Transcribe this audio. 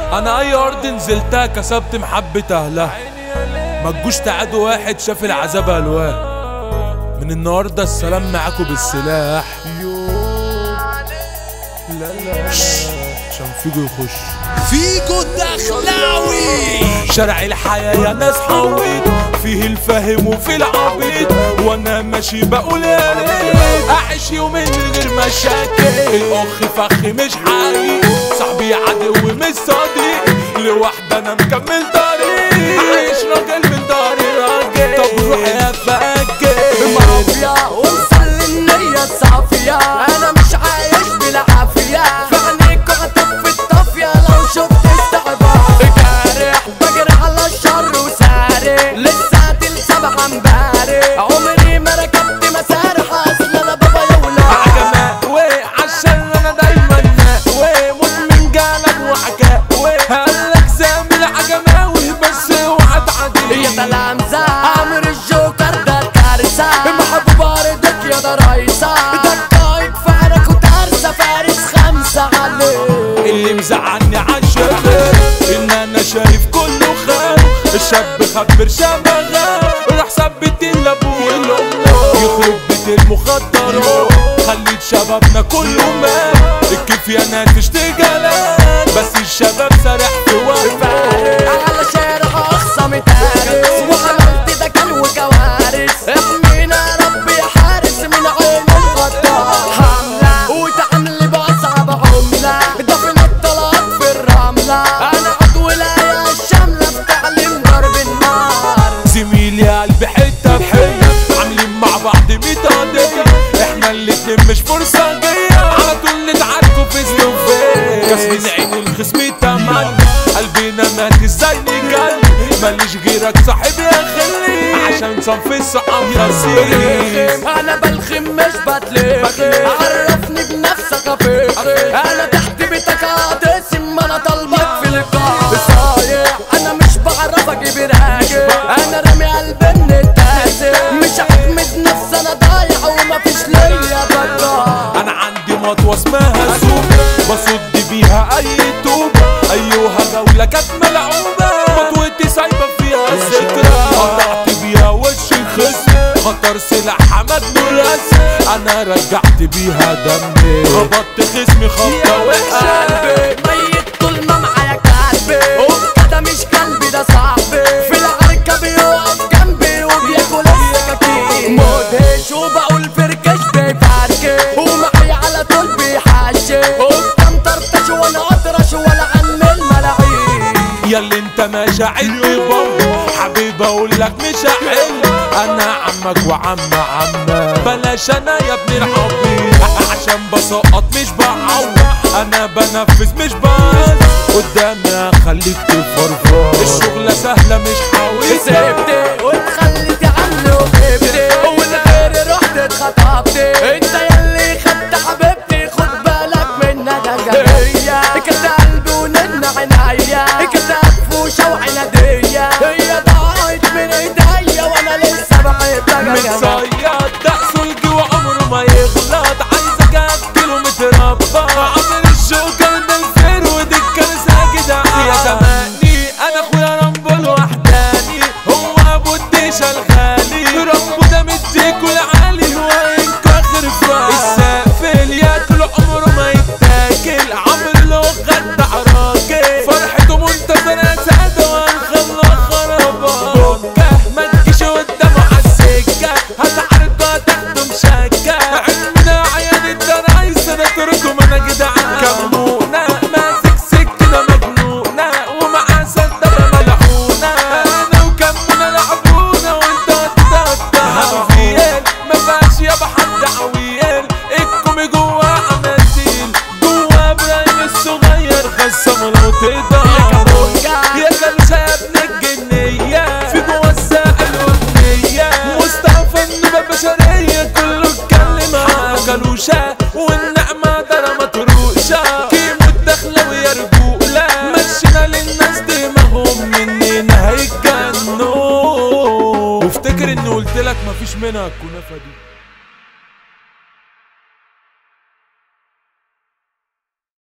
انا اي ارض نزلتها كسبت محبة اهلها ما تجوش تعادوا واحد شاف العذاب الوان من النهارده السلام معاكم بالسلاح لا لا عشان فيجو يخش فيجو الدخلاوي شارع الحياة يا ناس حويت فيه الفاهم وفي العبيط وانا ماشي بقول يا ريت اعيش يومين من غير مشاكل الاخ فخ مش حقيقي صاحبي عدو مش صديق لوحدة انا مكمل طريق عايش راجل من داري راجل طب روح يا فاكر مافيا وصل النية صافية أنا مش عايش بالعافية في عينيك هتف الطافية لو شفت استعباط جارح بجري على الشر وسارح لسه دي السبعة امبارح عمري ما ركبت مسارح أصل أنا بابا يولع عجماوي عشان انا دايما ناوي مدمن جالك وحكاوي قالك سامي العجماوي بس اوعى تعدي يا تلامذة عامر الجوكر ده كارثة محبوب باردك يا ده رئيسة ده قايد فارك وترسة فارس خمسة عليه اللي مزعلني عالشباب ان انا شايف كله خان الشاب خبر شبغان راح ثبت الابوه والامه يخرب بيت المخدرات خليت شبابنا كله مات الكيف يا ناس اشتغالات بس الشباب سرح في وقفه على شارع اخصم تارس وعملت ده كان وكوارث احمينا يا رب يا حارس من عين الغدار حملة وتعاملي بأصعب عملة دفن الطلقات في الرملة انا عضو الآية الشاملة بتعلم ضرب النار زميلي يا قلبي حته بحته عاملين مع بعض ميت قضيه احنا الاتنين مش فرصه جايه على طول نتعاركوا في سلوفيه كسرين عين الخصم تمام قلبنا مات ازاي نجل ماليش غيرك صاحب يا خلي عشان صنف الصحاب يا سيري انا بلخم مش بتلخم عرفني بنفسك يا فخم انا تحت بيتك هتقسم انا طالبك في لقاء صايع انا مش بعرف اجيب راجل انا رامي قلبي ان التاسع مش هحمد نفسي انا ضايع ومفيش ليا بقى انا عندي مطوه اسمها سوق بصد بيها اي توب ايها جوله كانت ملعوبه مطوتي سايبه فيها ذكرى قطعت بيها وش الخصم خطر سلاح حمد نورس انا رجعت بيها دمي خبطت خصمي خبطه وحشه قلبي ميت طول ما معايا كلبي وكده مش قلبي ده صاحبي في العركة بيقف جنبي وبياكل السكاكين مدهش وبقول فركش بيفركش ومعايا على طول بيحشي وبكم طرطش وانا اطرش ولا عم الملاعين يا اللي انت ماشي عيد بابا حبيب اقول لك مش هحل انا عمك وعم عمك بلاش انا يا ابن العبيط عشان بسقط مش بعوض انا بنفذ مش بس قدامي اخليك تفرفر الشغلة سهلة مش حاوية سبتي واتخليتي عني وغبتي والغير رحت اتخطبت انت يلي خدت حبيبتي خد بالك منها ده جاية كانت قلبي ونن عينيا كانت فوشة وعنادية هي ضاعت من ايديا وانا لسه بحبها متصيد ده سلجي وعمره ما يغلط عايزك اكله متربى عامل الجوكر ده الفير ودي الكنسة كده يا زماني انا اخويا رامبو الوحداني هو ابو الديشة الغالي رامبو ده مديك والعالي هو انكو اخر فراق السافل ياكل عمره ما يتاكل عامل له غدا عراكي فرحته منتظرة سعادة وهنخلى خرابة بكة ما تجيش قدامه عالسكة هتعرضها تاخده مشكة علمنا عيان الدرايس انا تركم انا جدعان كمونة ماسك سكينة مجنونة ومعاه سدادة ملعونة انا وكمونة لعبونا وانت هتتقطع عويل ما فيهاش يابا حد عويل الكومي جوا عماتيل جوا ابراهيم الصغير خصم لو تقدر يا كابونجا. يا كلوشة يا ابن الجنية في جوا الساقل والنية مصطفى النبى بشرية كله اتكلم عن كلوشة والنعمة دارة مطروشة كيمو الدخلة ويا رجولة مشينا للناس دماغهم مننا هيتجنوا وافتكر اني قلت لك مفيش منها الكنافة دي